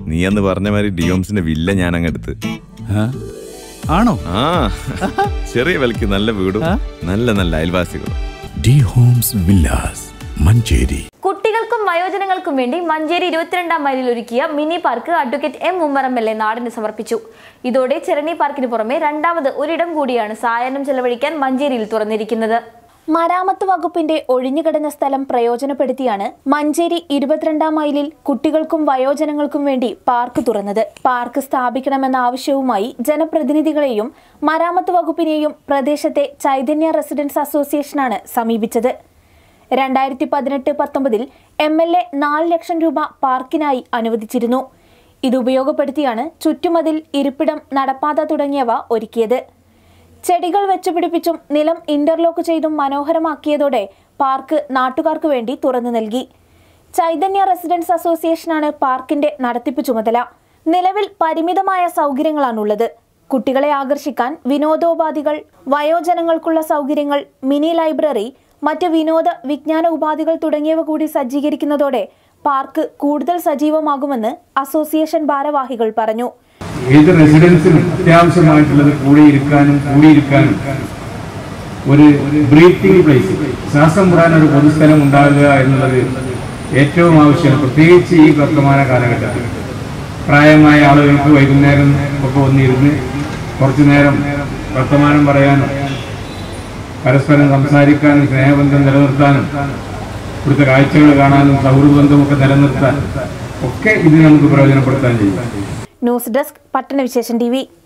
നീ അന്ന് പറഞ്ഞ മാതിരി ഡിയോംസിന്റെ വില്ല ഞാൻ അങ്ങ് എടുത്ത് ആ? ആണോ ആ ചെറിയ വിലക്ക് നല്ല വീടും നല്ല നല്ല അയൽവാസികളും ഡി ഹോംസ് വില്ലാസ് മഞ്ചേരി കുട്ടികൾക്കും വയോജനങ്ങൾക്കും വേണ്ടി മഞ്ചേരി ഇരുപത്തിരണ്ടാം മൈലിൽ ഒരുക്കിയ mini park advocate M Ummer L A നാടിന് സമർപ്പിച്ചു ഇതോടെ ചെറണി പാർക്കിന് പുറമെ രണ്ടാമത് ഒരിടം കൂടിയാണ് സായാഹ്നം ചെലവഴിക്കാൻ മഞ്ചേരിയിൽ തുറന്നിരിക്കുന്നത് മരാമത്ത് വകുപ്പിന്റെ ഒഴിഞ്ഞുകിടന്ന സ്ഥലം പ്രയോജനപ്പെടുത്തിയാണ് മഞ്ചേരി ഇരുപത്തിരണ്ടാം മൈലിൽ കുട്ടികൾക്കും വയോജനങ്ങൾക്കും വേണ്ടി പാർക്ക് തുറന്നത് പാർക്ക് സ്ഥാപിക്കണമെന്ന ആവശ്യവുമായി ജനപ്രതിനിധികളെയും മരാമത്ത് വകുപ്പിനെയും പ്രദേശത്തെ ചൈതന്യ റെസിഡൻസ് അസോസിയേഷനാണ് സമീപിച്ചത് രണ്ടായിരത്തി പതിനെട്ട് പത്തൊമ്പതിൽ എം എൽ എ നാല് ലക്ഷം രൂപ പാർക്കിനായി അനുവദിച്ചിരുന്നു ഇത് ഉപയോഗപ്പെടുത്തിയാണ് ചുറ്റുമതിൽ ഇരിപ്പിടം നടപ്പാത തുടങ്ങിയവ ഒരുക്കിയത് ചെടികൾ വെച്ചുപിടിപ്പിച്ചും നിലം ഇന്റർലോക്ക് ചെയ്തും മനോഹരമാക്കിയതോടെ പാർക്ക് നാട്ടുകാർക്ക് വേണ്ടി തുറന്നു നൽകി ചൈതന്യ റെസിഡൻസ് അസോസിയേഷനാണ് പാർക്കിന്റെ നടത്തിപ്പ് ചുമതല നിലവിൽ പരിമിതമായ സൗകര്യങ്ങളാണുള്ളത് കുട്ടികളെ ആകർഷിക്കാൻ വിനോദോപാധികൾ വയോജനങ്ങൾക്കുള്ള സൗകര്യങ്ങൾ മിനി ലൈബ്രറി മറ്റ് വിനോദ വിജ്ഞാന ഉപാധികൾ തുടങ്ങിയവ കൂടി സജ്ജീകരിക്കുന്നതോടെ പാർക്ക് കൂടുതൽ സജീവമാകുമെന്ന് അസോസിയേഷൻ ഭാരവാഹികൾ പറഞ്ഞു ഏത് റെസിഡൻസിനും അത്യാവശ്യമായിട്ടുള്ളത് കൂടിയിരിക്കാനും കൂടിയിരിക്കാനും ഒരു ബ്രീത്തിങ് പ്ലേസ് ശ്വാസം വിടാൻ ഒരു പൊതുസ്ഥലം ഉണ്ടാകുക എന്നുള്ളത് ഏറ്റവും ആവശ്യമാണ് പ്രത്യേകിച്ച് ഈ വർത്തമാന കാലഘട്ടത്തിൽ പ്രായമായ ആളുകൾക്ക് വൈകുന്നേരം ഒക്കെ വന്നിരുന്ന് കുറച്ചു നേരം വർത്തമാനം പറയാനും പരസ്പരം സംസാരിക്കാനും സ്നേഹബന്ധം നിലനിർത്താനും ഇവിടുത്തെ കാഴ്ചകൾ കാണാനും സൗഹൃദ ബന്ധമൊക്കെ നിലനിർത്താൻ ഒക്കെ ഇത് നമുക്ക് പ്രയോജനപ്പെടുത്താൻ ചെയ്യും ന്യൂസ് ഡെസ്ക് പട്ടണവിശേഷൻ ടി